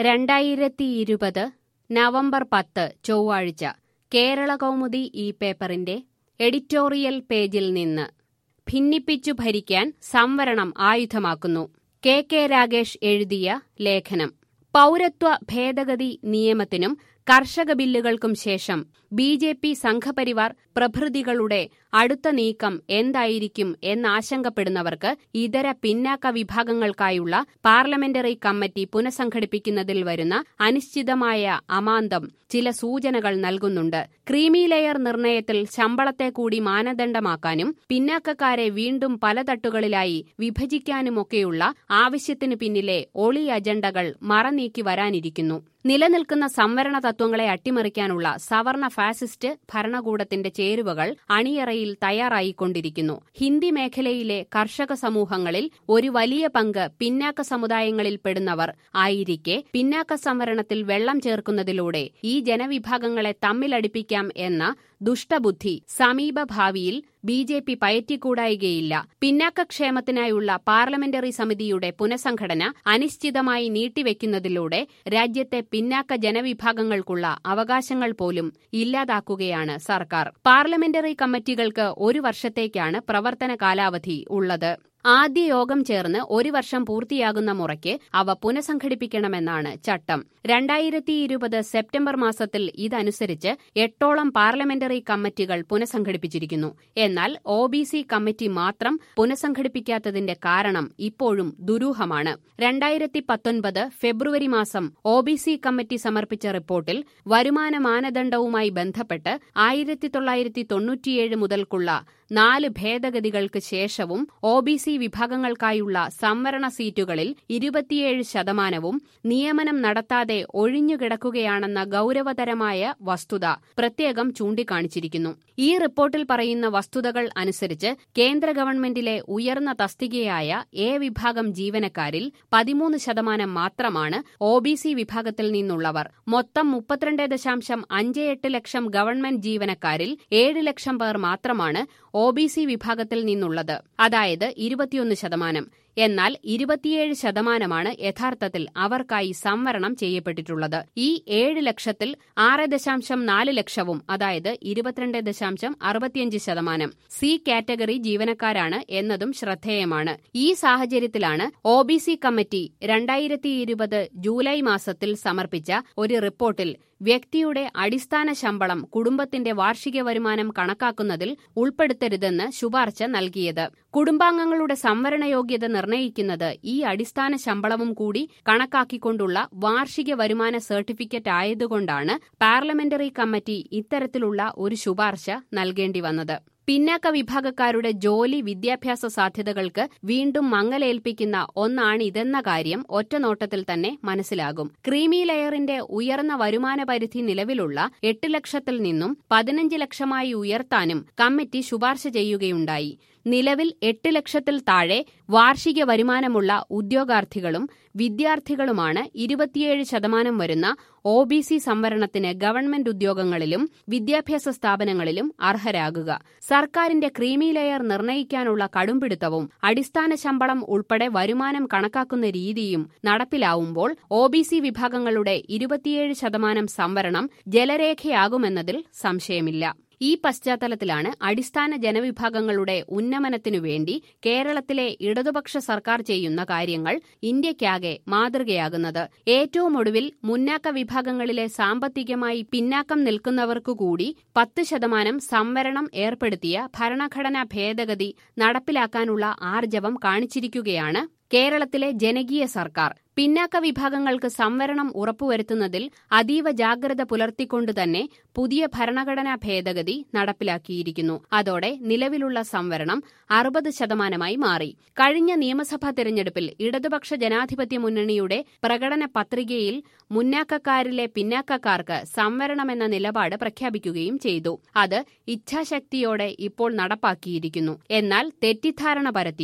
രണ്ടായിരത്തി ഇരുപത് നവംബർ പത്ത് ചൊവ്വാഴ്ച കേരള കൗമുദി ഈ പേപ്പറിന്റെ എഡിറ്റോറിയൽ പേജിൽ നിന്ന് ഭിന്നിപ്പിച്ചു ഭരിക്കാൻ സംവരണം ആയുധമാക്കുന്നു കെ കെ രാഗേഷ് എഴുതിയ ലേഖനം പൗരത്വ ഭേദഗതി നിയമത്തിനും കർഷക ബില്ലുകൾക്കും ശേഷം ബി ജെ പി സംഘപരിവാർ പ്രഭൃതികളുടെ അടുത്ത നീക്കം എന്തായിരിക്കും എന്നാശങ്കപ്പെടുന്നവർക്ക് ഇതര പിന്നാക്ക വിഭാഗങ്ങൾക്കായുള്ള പാർലമെന്ററി കമ്മിറ്റി പുനഃസംഘടിപ്പിക്കുന്നതിൽ വരുന്ന അനിശ്ചിതമായ അമാന്തം ചില സൂചനകൾ നൽകുന്നുണ്ട് ക്രീമി ലെയർ നിർണയത്തിൽ ശമ്പളത്തെ കൂടി മാനദണ്ഡമാക്കാനും പിന്നാക്കക്കാരെ വീണ്ടും പല തട്ടുകളിലായി വിഭജിക്കാനുമൊക്കെയുള്ള ആവശ്യത്തിനു പിന്നിലെ ഒളി അജണ്ടകൾ മറനീക്കി വരാനിരിക്കുന്നു നിലനിൽക്കുന്ന സംവരണ തത്വങ്ങളെ അട്ടിമറിക്കാനുള്ള സവർണ ഫാസിസ്റ്റ് ഭരണകൂടത്തിന്റെ ചേരുവകൾ അണിയറയിൽ തയ്യാറായിക്കൊണ്ടിരിക്കുന്നു ഹിന്ദി മേഖലയിലെ കർഷക സമൂഹങ്ങളിൽ ഒരു വലിയ പങ്ക് പിന്നാക്ക സമുദായങ്ങളിൽ പെടുന്നവർ ആയിരിക്കെ പിന്നാക്ക സംവരണത്തിൽ വെള്ളം ചേർക്കുന്നതിലൂടെ ഈ ജനവിഭാഗങ്ങളെ തമ്മിലടിപ്പിക്കാം എന്ന ദുഷ്ടബുദ്ധി സമീപഭാവിയിൽ ബി ജെ പി പയറ്റിക്കൂടായികയില്ല പിന്നാക്കക്ഷേമത്തിനായുള്ള പാർലമെന്ററി സമിതിയുടെ പുനഃസംഘടന അനിശ്ചിതമായി നീട്ടിവെക്കുന്നതിലൂടെ രാജ്യത്തെ പിന്നാക്ക ജനവിഭാഗങ്ങൾക്കുള്ള അവകാശങ്ങൾ പോലും ഇല്ലാതാക്കുകയാണ് സർക്കാർ പാർലമെന്ററി കമ്മിറ്റികൾക്ക് ഒരു വർഷത്തേക്കാണ് പ്രവർത്തന കാലാവധി ഉള്ളത് ആദ്യ യോഗം ചേർന്ന് ഒരു വർഷം പൂർത്തിയാകുന്ന മുറയ്ക്ക് അവ പുനഃസംഘടിപ്പിക്കണമെന്നാണ് ചട്ടം രണ്ടായിരത്തി ഇരുപത് സെപ്റ്റംബർ മാസത്തിൽ ഇതനുസരിച്ച് എട്ടോളം പാർലമെന്ററി കമ്മിറ്റികൾ പുനഃസംഘടിപ്പിച്ചിരിക്കുന്നു എന്നാൽ ഒ ബി സി കമ്മിറ്റി മാത്രം പുനഃസംഘടിപ്പിക്കാത്തതിന്റെ കാരണം ഇപ്പോഴും ദുരൂഹമാണ് രണ്ടായിരത്തി പത്തൊൻപത് ഫെബ്രുവരി മാസം ഒ ബി സി കമ്മിറ്റി സമർപ്പിച്ച റിപ്പോർട്ടിൽ വരുമാന മാനദണ്ഡവുമായി ബന്ധപ്പെട്ട് ആയിരത്തി തൊള്ളായിരത്തി തൊണ്ണൂറ്റിയേഴ് മുതൽക്കുള്ള നാല് ഭേദഗതികൾക്ക് ശേഷവും ഒ ബി സി വിഭാഗങ്ങൾക്കായുള്ള സംവരണ സീറ്റുകളിൽ ഇരുപത്തിയേഴ് ശതമാനവും നിയമനം നടത്താതെ ഒഴിഞ്ഞുകിടക്കുകയാണെന്ന ഗൌരവതരമായ വസ്തുത പ്രത്യേകം ചൂണ്ടിക്കാണിച്ചിരിക്കുന്നു ഈ റിപ്പോർട്ടിൽ പറയുന്ന വസ്തുതകൾ അനുസരിച്ച് കേന്ദ്ര ഗവൺമെന്റിലെ ഉയർന്ന തസ്തികയായ എ വിഭാഗം ജീവനക്കാരിൽ പതിമൂന്ന് ശതമാനം മാത്രമാണ് ഒ ബി സി വിഭാഗത്തിൽ നിന്നുള്ളവർ മൊത്തം മുപ്പത്തിരണ്ട് ദശാംശം അഞ്ച് എട്ട് ലക്ഷം ഗവൺമെന്റ് ജീവനക്കാരിൽ ഏഴ് ലക്ഷം പേർ മാത്രമാണ് ഒ ബി സി വിഭാഗത്തിൽ നിന്നുള്ളത് അതായത് ഇരുപത്തിയൊന്ന് ശതമാനം എന്നാൽ ഇരുപത്തിയേഴ് ശതമാനമാണ് യഥാർത്ഥത്തിൽ അവർക്കായി സംവരണം ചെയ്യപ്പെട്ടിട്ടുള്ളത് ഈ ഏഴ് ലക്ഷത്തിൽ ആറ് ദശാംശം നാല് ലക്ഷവും അതായത് ഇരുപത്തിരണ്ട് ദശാംശം അറുപത്തിയഞ്ച് ശതമാനം സി കാറ്റഗറി ജീവനക്കാരാണ് എന്നതും ശ്രദ്ധേയമാണ് ഈ സാഹചര്യത്തിലാണ് ഒ ബി സി കമ്മിറ്റി രണ്ടായിരത്തി ഇരുപത് ജൂലൈ മാസത്തിൽ സമർപ്പിച്ച ഒരു റിപ്പോർട്ടിൽ വ്യക്തിയുടെ അടിസ്ഥാന ശമ്പളം കുടുംബത്തിന്റെ വാർഷിക വരുമാനം കണക്കാക്കുന്നതിൽ ഉൾപ്പെടുത്തരുതെന്ന് ശുപാർശ നൽകിയത് കുടുംബാംഗങ്ങളുടെ സംവരണ യോഗ്യത നിർണ്ണയിക്കുന്നത് ഈ അടിസ്ഥാന ശമ്പളവും കൂടി കണക്കാക്കിക്കൊണ്ടുള്ള വാർഷിക വരുമാന സർട്ടിഫിക്കറ്റ് ആയതുകൊണ്ടാണ് പാർലമെന്ററി കമ്മിറ്റി ഇത്തരത്തിലുള്ള ഒരു ശുപാർശ നൽകേണ്ടി വന്നത് പിന്നാക്ക വിഭാഗക്കാരുടെ ജോലി വിദ്യാഭ്യാസ സാധ്യതകൾക്ക് വീണ്ടും മങ്ങലേൽപ്പിക്കുന്ന ഒന്നാണിതെന്ന കാര്യം ഒറ്റനോട്ടത്തിൽ തന്നെ മനസ്സിലാകും ക്രീമി ലെയറിന്റെ ഉയർന്ന വരുമാന പരിധി നിലവിലുള്ള എട്ട് ലക്ഷത്തിൽ നിന്നും പതിനഞ്ച് ലക്ഷമായി ഉയർത്താനും കമ്മിറ്റി ശുപാർശ ചെയ്യുകയുണ്ടായി നിലവിൽ എട്ട് ലക്ഷത്തിൽ താഴെ വാർഷിക വരുമാനമുള്ള ഉദ്യോഗാർത്ഥികളും വിദ്യാർത്ഥികളുമാണ് ഇരുപത്തിയേഴ് ശതമാനം വരുന്ന ഒ ബി സി സംവരണത്തിന് ഗവൺമെന്റ് ഉദ്യോഗങ്ങളിലും വിദ്യാഭ്യാസ സ്ഥാപനങ്ങളിലും അർഹരാകുക സർക്കാരിന്റെ ക്രീമി ലെയർ നിർണ്ണയിക്കാനുള്ള കടുംപിടുത്തവും അടിസ്ഥാന ശമ്പളം ഉൾപ്പെടെ വരുമാനം കണക്കാക്കുന്ന രീതിയും നടപ്പിലാവുമ്പോൾ ഒ ബി സി വിഭാഗങ്ങളുടെ ഇരുപത്തിയേഴ് ശതമാനം സംവരണം ജലരേഖയാകുമെന്നതിൽ സംശയമില്ല ഈ പശ്ചാത്തലത്തിലാണ് അടിസ്ഥാന ജനവിഭാഗങ്ങളുടെ ഉന്നമനത്തിനു വേണ്ടി കേരളത്തിലെ ഇടതുപക്ഷ സർക്കാർ ചെയ്യുന്ന കാര്യങ്ങൾ ഇന്ത്യയ്ക്കാകെ മാതൃകയാകുന്നത് ഏറ്റവും ഒടുവിൽ മുന്നാക്ക വിഭാഗങ്ങളിലെ സാമ്പത്തികമായി പിന്നാക്കം നിൽക്കുന്നവർക്കുകൂടി പത്ത് ശതമാനം സംവരണം ഏർപ്പെടുത്തിയ ഭരണഘടനാ ഭേദഗതി നടപ്പിലാക്കാനുള്ള ആർജവം കാണിച്ചിരിക്കുകയാണ് കേരളത്തിലെ ജനകീയ സർക്കാർ പിന്നാക്ക വിഭാഗങ്ങൾക്ക് സംവരണം ഉറപ്പുവരുത്തുന്നതിൽ അതീവ ജാഗ്രത പുലർത്തിക്കൊണ്ടുതന്നെ പുതിയ ഭരണഘടനാ ഭേദഗതി നടപ്പിലാക്കിയിരിക്കുന്നു അതോടെ നിലവിലുള്ള സംവരണം അറുപത് ശതമാനമായി മാറി കഴിഞ്ഞ നിയമസഭാ തെരഞ്ഞെടുപ്പിൽ ഇടതുപക്ഷ ജനാധിപത്യ മുന്നണിയുടെ പ്രകടന പത്രികയിൽ മുന്നാക്കക്കാരിലെ പിന്നാക്കക്കാർക്ക് സംവരണമെന്ന നിലപാട് പ്രഖ്യാപിക്കുകയും ചെയ്തു അത് ഇച്ഛാശക്തിയോടെ ഇപ്പോൾ നടപ്പാക്കിയിരിക്കുന്നു എന്നാൽ തെറ്റിദ്ധാരണ പരത്തിയും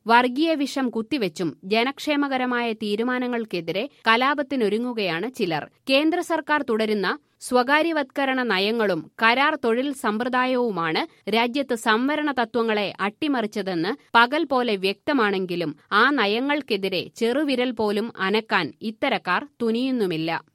വർഗീയ വിഷം കുത്തിവെച്ചും ജനക്ഷേമകരമായ തീരുമാനങ്ങൾക്കെതിരെ കലാപത്തിനൊരുങ്ങുകയാണ് ചിലർ കേന്ദ്ര സർക്കാർ തുടരുന്ന സ്വകാര്യവത്കരണ നയങ്ങളും കരാർ തൊഴിൽ സമ്പ്രദായവുമാണ് രാജ്യത്ത് സംവരണ തത്വങ്ങളെ അട്ടിമറിച്ചതെന്ന് പകൽ പോലെ വ്യക്തമാണെങ്കിലും ആ നയങ്ങൾക്കെതിരെ ചെറുവിരൽ പോലും അനക്കാൻ ഇത്തരക്കാർ തുനിയുന്നുമില്ല